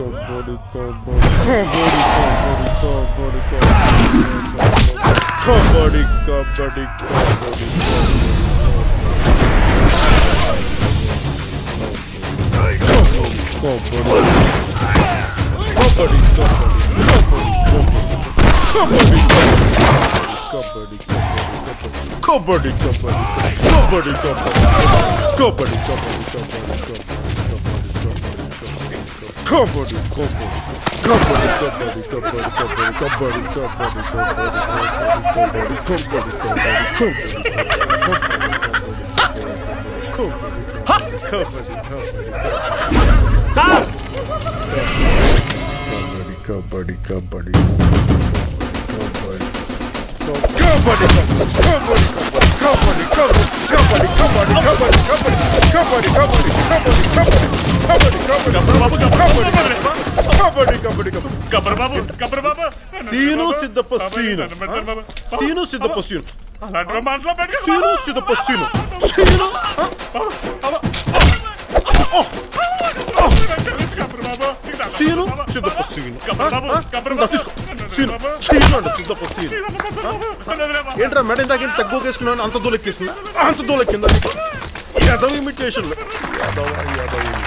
Kabaddi kabaddi kabaddi kabaddi kabaddi kabaddi kabaddi kabaddi kabaddi kabaddi kabaddi kabaddi kabaddi kabaddi kabaddi kabaddi kabaddi kabaddi sir kabaddi kabaddi kabaddi kabaddi kabaddi kabaddi kabaddi kabaddi kabaddi kabaddi kabaddi kabaddi kabaddi kabaddi Gabbar Babu Gabbar Babu Seenu Siddhappa Seenu Seenu Siddhappa Seenu అలాంటి మనసులో పెట్టుకో సీను సిద్ధప్ప సీను సీను గబ్బర్ బాబు సీను సిద్ధప్ప సీను గబ్బర్ బాబు గబ్బర్ ఇందా బాబు తీసుకో సీను సీను అంట సిద్ధప్ప సీను ఏంట్రా మేడం ఇందాక తక్కువ వేసుకున్నాను అంత దూలెక్కేసిందా అంత దూలెక్కిందా యాదవ్ ఇమిటేషన్ యాదవ్ యాదవ్ imitation.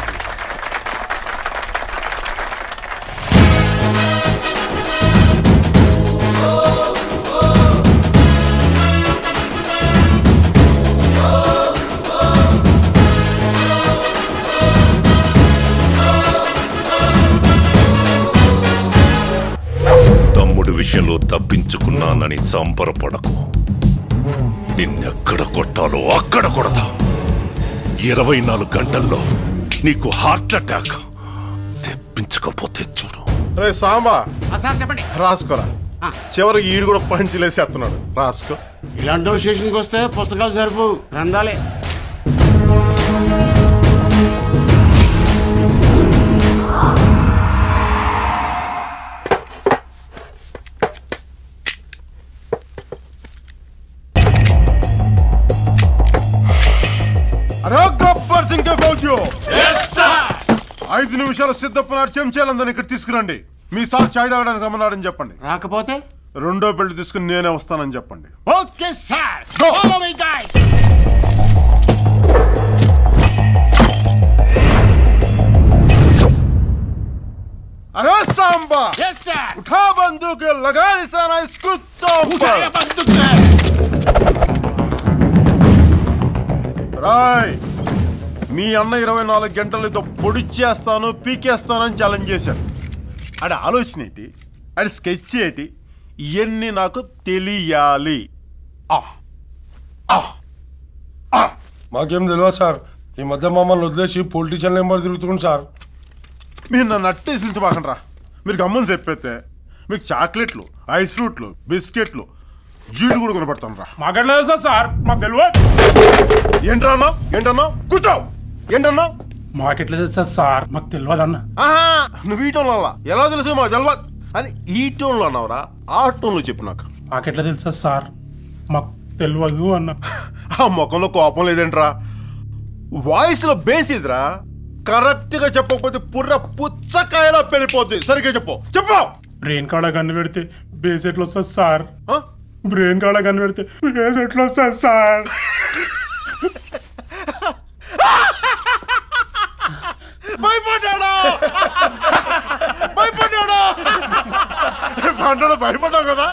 తమ్ముడి విషయంలో తప్పించుకున్నానని సంబరపడకు నిన్నెక్కడ కొట్టాలో అక్కడ కొడతా ఇరవై నాలుగు గంటల్లో నీకు హార్ట్ అటాక్ తెప్పించకపోతే చూడు రే సాంబా ఆ, సార్ చెప్పండి రాసుకోరా ఆ. చివరికి ఈడు కూడా పంచిలేసేస్తున్నాడు రాసుకో ఇలాంటి స్టేషన్కి వస్తే పుస్తకాలు సరిపు గ్రంథాలే అరే గబ్బర్ సింగ్ కే ఫౌజియో ఐదు నిమిషాలు సిద్ధప్పనాడు చెంచాలందని ఇక్కడ తీసుకురండి మీ సార్ చాయ్ తాగడానికి రమ్మన్నాడని చెప్పండి రాకపోతే రెండో పెళ్లి తీసుకుని నేనే వస్తానని చెప్పండి okay sir Go. Follow me, guys. अरे सांबा Yes, sir. उठा बंदूक लगा निशाना इस कुत्तों उठाया पर बंदूक से। రాయ్ మీ అన్న ఇరవై నాలుగు గంటలతో పొడిచేస్తాను పీకేస్తానని ఛాలెంజ్ చేశాడు ఆడి ఆలోచన ఏంటి ఆడి స్కెచ్ ఏంటి ఇవన్నీ నాకు తెలియాలి ఆ ఆ ఆ మాకేం తెలియదు సార్ ఈ మధ్య మమ్మల్ని వదిలేసి పొలిటీషియన్ నెంబర్ తిరుగుతుంది సార్ మీరు నన్ను అట్టేసించబాకండ్రా మీరు గమ్మని చెప్పేస్తే మీకు చాక్లెట్లు ఐస్ ఫ్రూట్లు బిస్కెట్లు జీడు కూడా కొనపడతాను రా మాకెట్లా తెలుసా సార్ మాకు తెలియదు ఏంట్రా అన్నా ఏంటన్నా కూర్చో ఏంటన్నా మాకెట్లా తెలుసా సార్ మాకు తెలియదు అన్న ఆహా నువ్వు ఈ టోన్లో అలా ఎలా తెలుసు మా జల్వా అని ఈ టోన్లో అన్నావురా ఆ టోన్లో చెప్పు నాకు మాకెట్లా తెలుసా సార్ మాకు తెలియదు అన్న ఆ ముఖంలో కోపం లేదేంట్రా వాయిస్లో బేస్ ఇదిరా కరెక్ట్గా చెప్పకపోతే పుర్ర పుచ్చకాయలా పెరిగిపోద్ది సరిగ్గా చెప్పు చెప్పు బ్రెయిన్ కాడ కన్ను పెడితే బేస్ ఎట్లా వస్తుంది సార్ ఆ? బ్రెయిన్ కాడ కన్ను పెడితే బేస్ ఎట్లా వస్తుంది సార్ భయపడ్డాడు భయపడ్డాడు పంటడు భయపడ్డావు కదా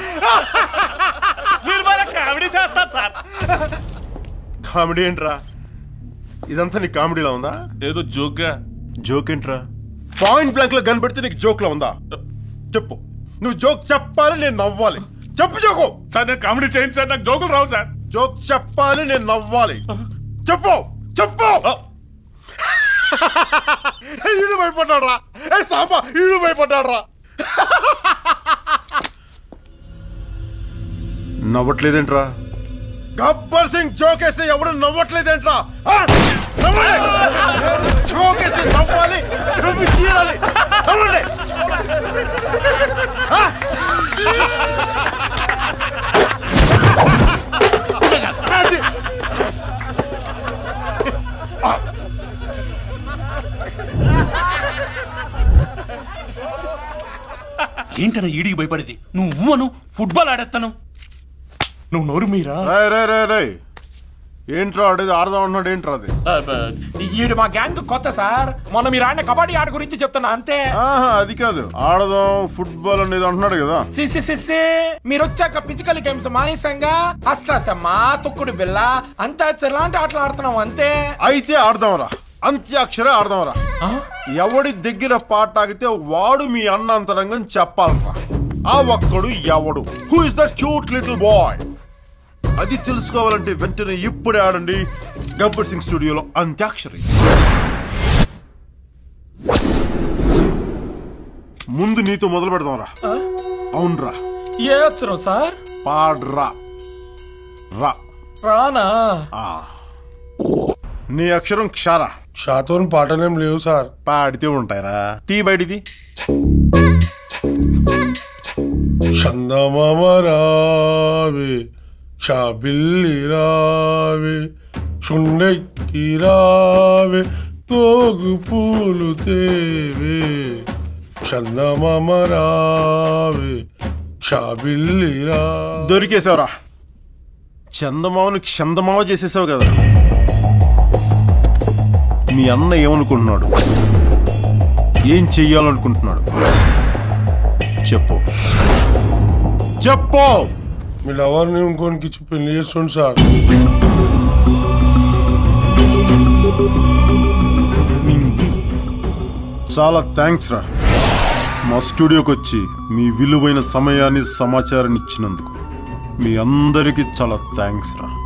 మీరు మన కామెడీ చేస్తారు సార్ కామెడీ ఏంట్రా ఇదంతా నీ కామెడీలా ఉందా ఏదో జోక్గా జోక్ ఏంట్రా పాయింట్ బ్లాంక్ లో కనబడితే నీకు జోక్ లా ఉందా చెప్పు నువ్వు జోక్ చెప్పాలి నేను నవ్వాలి చెప్పు జోకు సార్ నేను కామెడీ చేయండి సార్ నాకు జోకులు రావు సార్ జోక్ చెప్పాలి నేను నవ్వాలి చెప్పు చెప్పు ఈడు భయపడ్డాడ్రా ఏ సాంబా ఈడు భయపడ్డాడ్రా నవ్వట్లేదేంట్రా గబ్బర్ సింగ్ జోకేసి ఎవడు నవ్వట్లేదేంట్రా ఆ? నవ్వండి. నేను జోకేసి నవ్వాలి నవ్వి తీరాలి నవ్వండి ఆ? అది. ఏంటన్నా ఈడికి భయపడేది నువ్వు ఉమ్మను ఫుట్బాల్ ఆడేస్తాను నువ్వు నోరు మీరా రాయ్ రాయ్ రాయ్ రాయ్ ఏంట్రా ఆడేది ఆడదాం అన్నాడు ఏంట్రా అది ఈడు మా గ్యాంగ్ కొత్త సార్ మొన్న మీరు ఆడిన కబడ్డీ ఆట గురించి చెప్తున్నా అంతే ఆహా అది కాదు ఆడదాం ఫుట్బాల్ అనేది అంటున్నాడు కదా సి సి సి సి మీరు వచ్చాక ఫిజికల్ గేమ్స్ మానేసంగా అష్టాసమ్మ తొక్కుడు బిల్ల అంతాక్షరి లాంటి ఆటలు ఆడుతున్నాం అంతే అయితే ఆడదాంరా అంత్యాక్షరే ఆడదాంరా ఎవడి దగ్గర పాట ఆగితే వాడు మీ అన్న అంతరంగం చెప్పాలరా ఆ ఒక్కడు ఎవడు who is the cute little boy అది తెలుసుకోవాలంటే వెంటనే ఇప్పుడే ఆడండి గబ్బర్ సింగ్ స్టూడియోలో అంత్యాక్షరి ముందు నీతో మొదలు పెడదాంరా అవునరా ఏ అక్షరం సార్ పాడ్రా రా రానా ఆ. నీ అక్షరం క్షారా షాతోని పాటలేం లేవు సార్ పాడితే ఉంటాయరా తీ బయటిది చందమామ రావే చాబిల్లి రావే చుండెక్కి రావే తోగు పూలు తేవే చందమామ రావే చాబిల్లి రా దొరికేసావురా చందమామను చందమామ చేసేసావు కదా మీ అన్న ఏమనుకుంటున్నాడు ఏం చెయ్యాలనుకుంటున్నాడు చెప్పు చెప్పు మీ లవర్ని ఇంకోనికి ఇచ్చి పెళ్లి చేస్తుండు సార్ చాలా థ్యాంక్స్ రా మా స్టూడియోకి వచ్చి మీ విలువైన సమయాన్ని సమాచారాన్ని ఇచ్చినందుకు మీ అందరికీ చాలా థ్యాంక్స్ రా